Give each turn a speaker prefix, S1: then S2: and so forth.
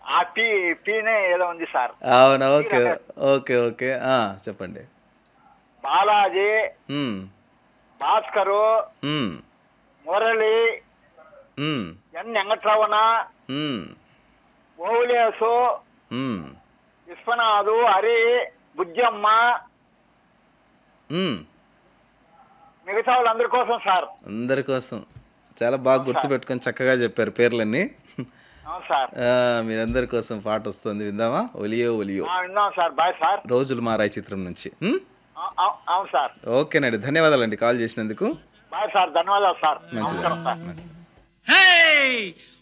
S1: ఆ పీ పీనే ఏదో ఉంది సార్
S2: అవునా ఓకే ఓకే ఓకే ఆ, చెప్పండి
S1: బాలాజీ
S2: మ్మ్.
S1: భాస్కరు
S2: మ్మ్.
S1: మురళి
S2: మ్మ్.
S1: ఎన్ వెంకట్రమణ
S2: మ్మ్.
S1: ఓవులేసు
S2: మ్మ్.
S1: విశ్వనాథు హరి బుజ్జమ్మ
S2: మ్మ్.
S1: మిగతా వాళ్ళందరి కోసం సార్
S2: అందరి కోసం చాలా బాగా గుర్తుపెట్టుకొని చక్కగా చెప్పారు పేర్లన్నీ
S1: అవును సార్
S2: ఆ, మీరందరి కోసం పాట వస్తుంది విందామా ఒలియో ఒలియో
S1: ఆ, విన్నాం సార్ బాయ్ సార్
S2: రోజులు మారాయి చిత్రం నుంచి మ్మ్?
S1: ఆ, ఆ, అవును సార్
S2: ఓకేనండి ధన్యవాదాలండి కాల్ చేసినందుకు
S1: బాయ్ సార్ ధన్యవాదాలు సార్
S2: మంచిది
S1: నమస్కారం సార్
S2: మంచిది
S3: Hey!